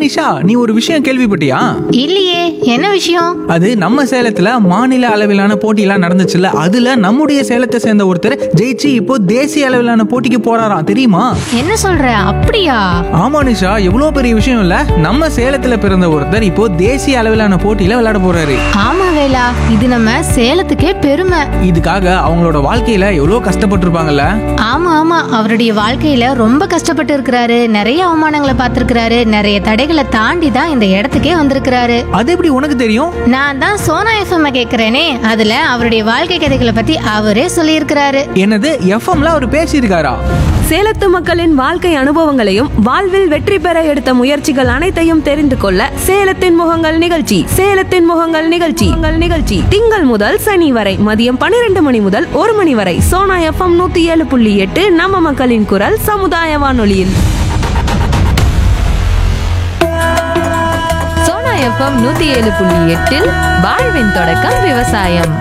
நிஷா நீ ஒரு விஷயம் கேள்விப்பட்டியா இல்லையே என்ன விஷயம் அது நம்ம சேலத்துல மாநில அளவிலான போட்டியெல்லாம் நடந்துச்சுல்ல அதுல நம்முடைய சேலத்தை சேர்ந்த ஒருத்தர் ஜெயிச்சு இப்போ தேசிய அளவிலான போட்டிக்கு போறாராம் தெரியுமா என்ன சொல்ற அப்படியா ஆமா நிஷா எவ்வளவு பெரிய விஷயம் இல்ல நம்ம சேலத்துல பிறந்த ஒருத்தர் இப்போ தேசிய அளவிலான போட்டியில விளையாட போறாரு ஆமா வேலா இது நம்ம சேலத்துக்கே பெருமை இதுக்காக அவங்களோட வாழ்க்கையில எவ்வளவு கஷ்டப்பட்டிருப்பாங்கல்ல ஆமா ஆமா அவருடைய வாழ்க்கையில ரொம்ப கஷ்டப்பட்டு இருக்கிறாரு நிறைய அவமானங்களை பார்த்திருக்கிறாரு நிறைய தடைகளை தாண்டி தான் இந்த இடத்துக்கே வந்திருக்கிறாரு அது எப்படி உனக்கு தெரியும் நான் தான் சோனா எஃப்எம் கேக்குறேனே அதுல அவருடைய வாழ்க்கை கதைகளை பத்தி அவரே சொல்லியிருக்கிறாரு என்னது எஃப்எம்ல அவர் பேசியிருக்காரா சேலத்து மக்களின் வாழ்க்கை அனுபவங்களையும் வாழ்வில் வெற்றி பெற எடுத்த முயற்சிகள் அனைத்தையும் தெரிந்து கொள்ள சேலத்தின் முகங்கள் நிகழ்ச்சி சேலத்தின் முகங்கள் நிகழ்ச்சி உங்கள் நிகழ்ச்சி திங்கள் முதல் சனி வரை மதியம் பன்னிரண்டு மணி முதல் ஒரு மணி வரை சோனா எஃப்எம் நூத்தி ஏழு புள்ளி எட்டு நம்ம மக்களின் குரல் சமுதாய வானொலியில் சோனா எஃப்எம் நூத்தி ஏழு புள்ளி எட்டில் வாழ்வின் தொடக்கம் விவசாயம்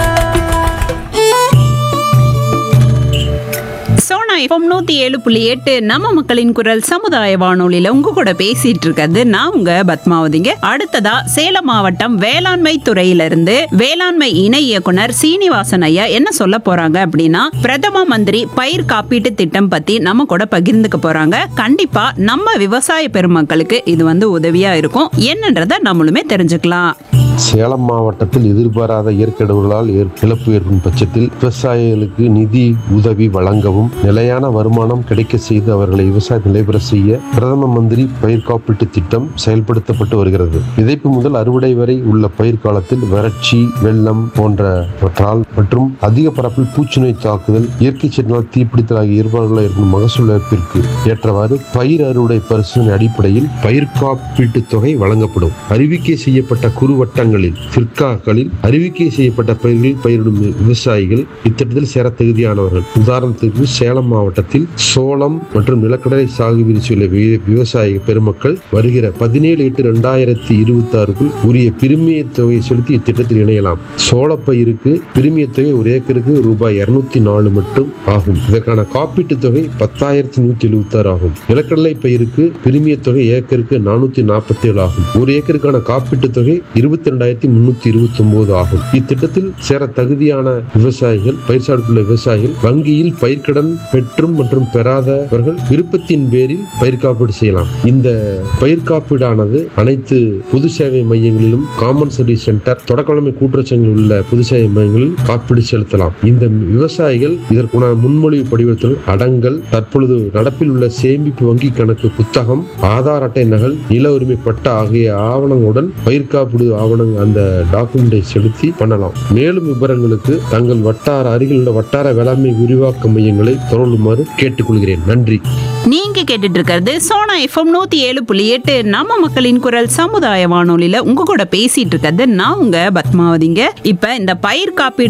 சோனா எஃப்எம் நூத்தி ஏழு புள்ளி எட்டு நம்ம மக்களின் குரல் சமுதாய வானொலியில உங்க கூட பேசிட்டு இருக்கிறது நான் உங்க பத்மாவதிங்க அடுத்ததா சேலம் மாவட்டம் வேளாண்மை துறையிலிருந்து வேளாண்மை இணை இயக்குனர் சீனிவாசன் ஐயா என்ன சொல்ல போறாங்க அப்படின்னா பிரதம மந்திரி பயிர் காப்பீட்டு திட்டம் பத்தி நம்ம கூட பகிர்ந்துக்க போறாங்க கண்டிப்பா நம்ம விவசாய பெருமக்களுக்கு இது வந்து உதவியா இருக்கும் என்னன்றத நம்மளுமே தெரிஞ்சுக்கலாம் சேலம் மாவட்டத்தில் எதிர்பாராத இயற்கையிடர்களால் ஏற்- இழப்பு ஏற்படும் பட்சத்தில் விவசாயிகளுக்கு நிதி உதவி வழங்கவும் நிலையான வருமானம் கிடைக்க செய்து அவர்களை விவசாய நிலைபெற செய்ய பிரதம மந்திரி பயிர் காப்பீட்டு திட்டம் செயல்படுத்தப்பட்டு வருகிறது விதைப்பு முதல் அறுவடை வரை உள்ள பயிர் காலத்தில் வறட்சி வெள்ளம் போன்றவற்றால் மற்றும் அதிக பரப்பில் பூச்சிநோய் தாக்குதல் இயற்கை சீற்றினால் தீப்பிடித்தல் ஆகிய இயல்பாளர்களால் ஏற்படும் மகசூல் இழப்பிற்கு ஏற்றவாறு பயிர் அறுவடை பரிசோதனை அடிப்படையில் பயிர் காப்பீட்டுத் தொகை வழங்கப்படும் அறிவிக்கை செய்யப்பட்ட குறு வட்டங்களில் ஃபிர்காக்களில் அறிவிக்கை செய்யப்பட்ட பயிர்களில் பயிரிடும் வி- விவசாயிகள் இத்திட்டத்தில் சேர தகுதியானவர்கள் உதாரணத்திற்கு சேலம் மாவட்டத்தில் சோளம் மற்றும் நிலக்கடலை சாகுபடி செய்யுள்ள வி- விவசாய பெருமக்கள் வருகிற பதினேழு எட்டு ரெண்டாயிரத்தி இருபத்தி ஆறுக்குள் உரிய பிரிமிய தொகையை செலுத்தி இத்திட்டத்தில் இணையலாம் சோளப்பயிருக்கு பிரிமிய தொகை ஒரு ஏக்கருக்கு ரூபாய் இருநூத்தி நாலு மட்டும் ஆகும் இதற்கான காப்பீட்டுத் தொகை பத்தாயிரத்தி நூத்தி எழுபத்தி ஆறு ஆகும் நிலக்கடலை பயிருக்கு பிரிமிய தொகை ஏக்கருக்கு நானூத்தி நாற்பத்தி ஏழு ஆகும் ஒரு ஏக்கருக்கான காப்பீட்டுத் தொகை இருபத்தி ரெண்டாயிரத்தி முன்னூத்தி இருபத்தி ஒன்பது ஆகும் இத்திட்டத்தில் சேர தகுதியான விவசாயிகள் பயிர் சார்புள்ள விவசாயிகள் வங்கியில் பயிர்க்கடன் பெற்றும் மற்றும் பெறாதவர்கள் விருப்பத்தின் பேரில் பயிர் காப்பீடு செய்யலாம் இந்த பயிர் காப்பீடானது அனைத்து பொது சேவை மையங்களிலும் காமன் சர்வீஸ் சென்டர் தொடக்கநிலை கூட்டுறச்சங்களில் உள்ள பொது சேவை மையங்களில் காப்பீடு செலுத்தலாம் இந்த விவசாயிகள் இதற்குண்டான முன்மொழிவு படிவத்தில் அடங்கல் தற்பொழுது நடப்பில் உள்ள சேமிப்பு வங்கி கணக்கு புத்தகம் ஆதார் அட்டை நகல் நில உரிமை பட்டா ஆகிய ஆவணங்களுடன் பயிர் காப்பீடு ஆவணம் அந்த டாக்குமெண்டை செலுத்தி பண்ணலாம் மேலும் விவரங்களுக்கு தங்கள் வட்டார அருகில் உள்ள வட்டார வேளாண்மை விரிவாக்க மையங்களை தொடர்புமாறு கேட்டுக்கொள்கிறேன் நன்றி நீங்க கேட்டுட்டு இருக்கிறது சோனா எஃப்எம் நூத்தி ஏழு புள்ளி எட்டு நம்ம மக்களின் குரல் சமுதாய வானொலியில உங்க கூட பேசிட்டு இருக்கிறது நான் உங்க பத்மாவதிங்க இப்ப இந்த பயிர் காப்பீடு